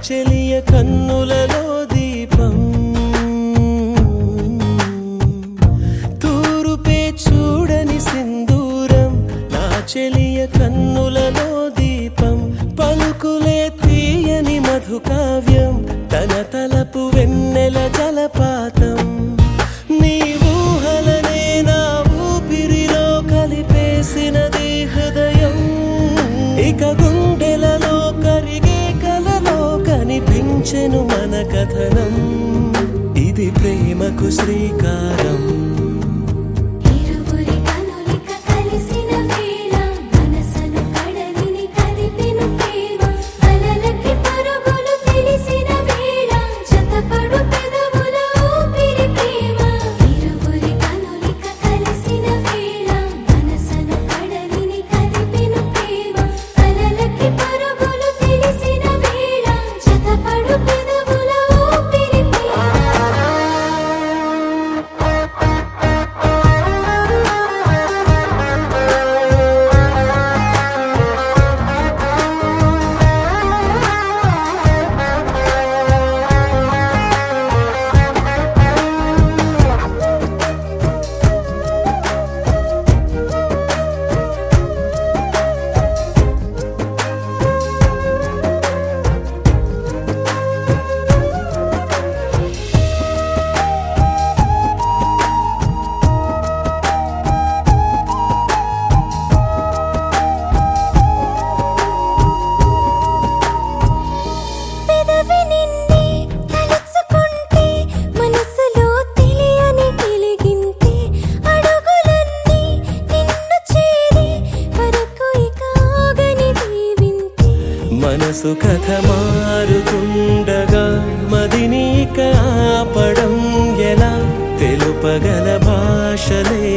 చెలియ కన్నులలో దీపం తూరుపే చూడని సింధూరం నా చెలియ కన్నులలో దీపం పలుకులే తీయని మధుకావ్యం తన తలపు వెన్నెల జలపాతం నీ ఊహలనే నా ఊపిరిలో కలిపేసినది హృదయం ఇక గుండెలలో కరిగే కలలో కనిపించెను మన కథనం ఇది ప్రేమకు శ్రీకారం ఇరువురి కనులిక కలిసిన వేళ మనసను కడలిని కదిపెను ప్రేమ అలలకి పరుగులు తెలిసిన వేళ జతపడు పెదవుల ఊపిరి ప్రేమ ఇరువురి కనులిక కలిసిన వేళ మనసను కడలిని కదిపెను ప్రేమ అలలకి పరుగులు తెలిసిన వేళ జతపడు పెదవుల ఊపిరి ప్రేమ పెదవి నిన్నే తలుచుకుంటే మనసులో తెలియని గిలిగింతే అడుగులన్నీ నిన్ను చేరి వరకు ఇక ఆగని దీవింతే మనసు కథ మారుతుండగా మదినీక ఆపడం ఎలా తెలుపగల భాషలే